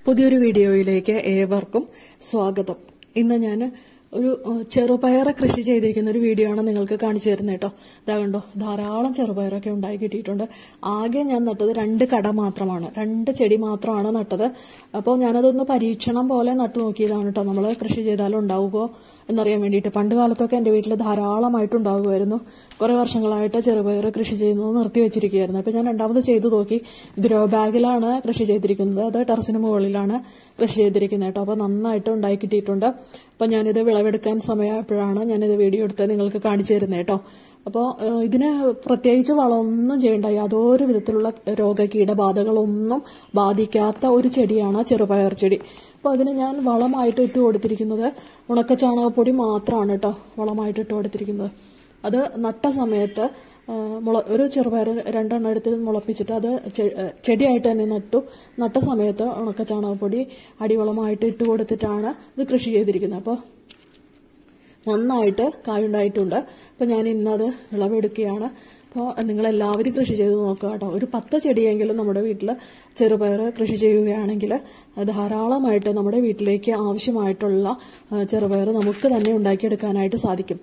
പുതിയൊരു വീഡിയോയിലേക്ക് ഏവർക്കും സ്വാഗതം ഇന്ന് ഞാൻ ഒരു ഏഹ്, ചെറുപയർ കൃഷി ചെയ്തിരിക്കുന്ന ഒരു വീഡിയോ ആണ് നിങ്ങൾക്ക് കാണിച്ചു തരുന്നത് കേട്ടോ ഇതാ കണ്ടോ ധാരാളം ചെറുപയറൊക്കെ ഉണ്ടായി കിട്ടിയിട്ടുണ്ട് ആകെ ഞാൻ നട്ടത് രണ്ട് കട മാത്രമാണ് രണ്ട് ചെടി മാത്രമാണ് നട്ടത് അപ്പോൾ ഞാനതൊന്ന് പരീക്ഷണം പോലെ നട്ടു നോക്കിയതാണ് കേട്ടോ നമ്മൾ കൃഷി ചെയ്താലും ഉണ്ടാവുമോ എന്നറിയാൻ വേണ്ടിയിട്ട് പണ്ട് കാലത്തൊക്കെ എൻ്റെ വീട്ടിൽ ധാരാളമായിട്ടുണ്ടാകുമായിരുന്നു കുറേ വർഷങ്ങളായിട്ട് ചെറുപയർ കൃഷി ചെയ്യുന്നത് നിർത്തി വെച്ചിരിക്കുകയായിരുന്നു അപ്പോൾ ഞാൻ രണ്ടാമത് ചെയ്തു നോക്കി ഗ്രോ ബാഗിലാണ് കൃഷി ചെയ്തിരിക്കുന്നത് അത് ടെറസിന് മുകളിലാണ് കൃഷി ചെയ്തിരിക്കുന്നത് കേട്ടോ അപ്പോൾ നന്നായിട്ട് ഉണ്ടായി കിട്ടിയിട്ടുണ്ട് അപ്പോൾ ഞാനിത് വിളവെടുക്കാൻ സമയമായപ്പോഴാണ് ഞാനിത് വീഡിയോ എടുത്ത് നിങ്ങൾക്ക് കാണിച്ചു തരുന്നത് കേട്ടോ അപ്പോൾ ഏഹ്, ഇതിന് പ്രത്യേകിച്ച് വളമൊന്നും ചെയ്യേണ്ട യാതൊരു വിധത്തിലുള്ള രോഗ കീടബാധകളൊന്നും ബാധിക്കാത്ത ഒരു ചെടിയാണ് ചെറുപയർ ചെടി അപ്പോൾ അതിന് ഞാൻ വളമായിട്ട് ഇട്ട് കൊടുത്തിരിക്കുന്നത് ഉണക്ക ചാണകപ്പൊടി മാത്രമാണ് കേട്ടോ വളമായിട്ട് ഇട്ട് കൊടുത്തിരിക്കുന്നത് അത് നട്ട സമയത്ത് ആ, മുള ഒരു ചെറുപയർ രണ്ടെണ്ണം എടുത്ത് മുളപ്പിച്ചിട്ട് അത് ചെ- ഏ, ചെടിയായിട്ട് തന്നെ നട്ടു നട്ട സമയത്ത് ഉണക്ക ചാണകപ്പൊടി അടിവളമായിട്ട് ഇട്ട് കൊടുത്തിട്ടാണ് ഇത് കൃഷി ചെയ്തിരിക്കുന്നത് അപ്പോൾ നന്നായിട്ട് കായുണ്ടായിട്ടുണ്ട് അപ്പോൾ ഞാൻ ഇന്നത് വിളവെടുക്കുകയാണ് അപ്പോൾ നിങ്ങളെല്ലാവരും കൃഷി ചെയ്ത് നോക്കുക കേട്ടോ ഒരു പത്ത് ചെടിയെങ്കിലും നമ്മുടെ വീട്ടിൽ ചെറുപയർ കൃഷി ചെയ്യുകയാണെങ്കിൽ ധാരാളമായിട്ട് നമ്മുടെ വീട്ടിലേക്ക് ആവശ്യമായിട്ടുള്ള ആ, ചെറുപയർ നമുക്ക് തന്നെ ഉണ്ടാക്കിയെടുക്കാനായിട്ട് സാധിക്കും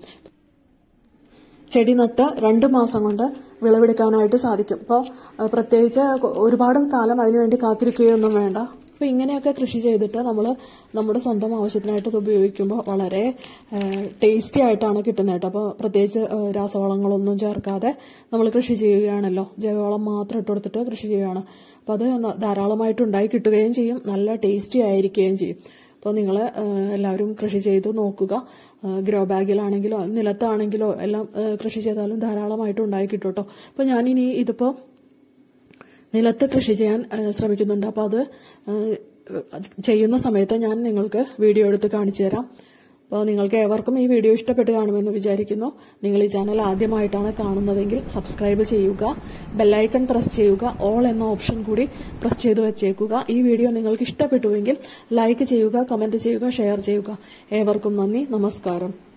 ചെടി നട്ട് രണ്ട് മാസം കൊണ്ട് വിളവെടുക്കാനായിട്ട് സാധിക്കും അപ്പോൾ പ്രത്യേകിച്ച് ഒരുപാട് കാലം അതിനുവേണ്ടി കാത്തിരിക്കുകയൊന്നും വേണ്ട അപ്പോൾ ഇങ്ങനെയൊക്കെ കൃഷി ചെയ്തിട്ട് നമ്മൾ നമ്മുടെ സ്വന്തം ആവശ്യത്തിനായിട്ട് ഇത് ഉപയോഗിക്കുമ്പോൾ വളരെ ടേസ്റ്റി ആയിട്ടാണ് കിട്ടുന്നത് കേട്ടോ അപ്പോൾ പ്രത്യേകിച്ച് ആ, രാസവളങ്ങളൊന്നും ചേർക്കാതെ നമ്മൾ കൃഷി ചെയ്യുകയാണല്ലോ ജൈവവളം മാത്രം ഇട്ട് കൊടുത്തിട്ട് കൃഷി ചെയ്യുകയാണ് അപ്പോൾ അത് ന- ധാരാളമായിട്ട് ഉണ്ടായി കിട്ടുകയും ചെയ്യും നല്ല ടേസ്റ്റി ആയിരിക്കുകയും ചെയ്യും അപ്പോൾ നിങ്ങൾ എല്ലാവരും കൃഷി ചെയ്ത് നോക്കുക ഗ്രോ ബാഗിലാണെങ്കിലോ നിലത്താണെങ്കിലോ എല്ലാം ആ, കൃഷി ചെയ്താലും ധാരാളമായിട്ട് ഉണ്ടായി കിട്ടും കേട്ടോ അപ്പോൾ ഞാനിനി ഇതിപ്പോൾ നിലത്ത് കൃഷി ചെയ്യാൻ ആ, ശ്രമിക്കുന്നുണ്ട് അപ്പോൾ അത് ആ, ചെയ്യുന്ന സമയത്ത് ഞാൻ നിങ്ങൾക്ക് വീഡിയോ എടുത്ത് കാണിച്ചു തരാം അപ്പോൾ നിങ്ങൾക്ക് ഏവർക്കും ഈ വീഡിയോ ഇഷ്ടപ്പെട്ട് കാണുമെന്ന് വിചാരിക്കുന്നു നിങ്ങൾ ഈ ചാനൽ ആദ്യമായിട്ടാണ് കാണുന്നതെങ്കിൽ സബ്സ്ക്രൈബ് ചെയ്യുക ബെല്ലൈക്കൺ പ്രസ് ചെയ്യുക ഓൾ എന്ന ഓപ്ഷൻ കൂടി പ്രസ് ചെയ്ത് വെച്ചേക്കുക ഈ വീഡിയോ നിങ്ങൾക്ക് ഇഷ്ടപ്പെട്ടുവെങ്കിൽ ലൈക്ക് ചെയ്യുക കമന്റ് ചെയ്യുക ഷെയർ ചെയ്യുക ഏവർക്കും നന്ദി നമസ്കാരം